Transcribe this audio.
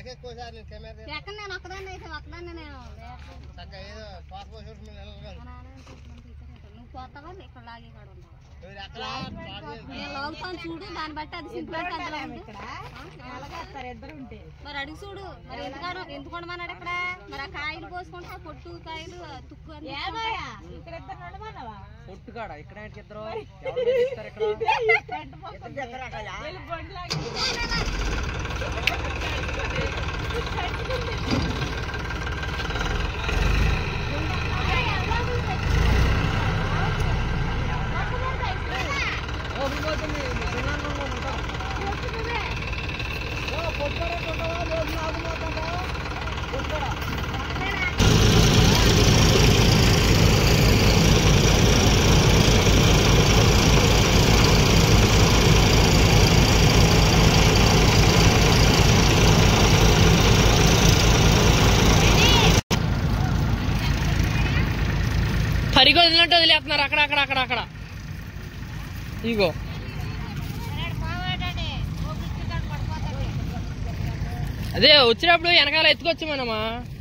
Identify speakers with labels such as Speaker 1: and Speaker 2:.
Speaker 1: ఎక్కువ సార్ నేను కెమెరా
Speaker 2: ఎక్కడ నేను ఒక్కదాన్ని అయితే ఒక్కదాన్ని నేను వేరే-
Speaker 1: చక్కగా ఏదో పాస్ పోసి
Speaker 2: మా నాన్న చెప్పినంత ఇతరులు. నువ్వు పోతావా ఇక్కడ లాగే కాడ ఉంటావా
Speaker 1: మీరు ఎక్కడ
Speaker 2: నేను లాగుతాను చూడు దాన్ని బట్టి అది సింపుల్ అంటే అందులో ఉంది.
Speaker 3: ఎలాగేస్తారు ఇద్దరు ఉంటే
Speaker 2: మరి అడుగు చూడు మరి ఎందుకు ఎందుకు ఉండమన్నాడు ఇక్కడ మరి ఆ కాయలు పోసుకుంటే ఆ పొట్టు కాయలు ఆ తుక్కు అని
Speaker 3: ఏదోయా ఇక్కడ ఇద్దరు నడమన్నావా
Speaker 4: పొట్టు కాడ ఇక్కడ ఇద్దరు ఎవరు మీద ఇస్తారు ఇక్కడ
Speaker 3: టెంట్ పక్కన వీళ్ళు బండిలాగి
Speaker 4: పరిగో వదిలినట్టు వదిలేస్తున్నారు అక్కడ అక్కడ అక్కడ అక్కడ ఇగో అదే వచ్చినప్పుడు వెనకాల ఎత్తుకొచ్చు మనమా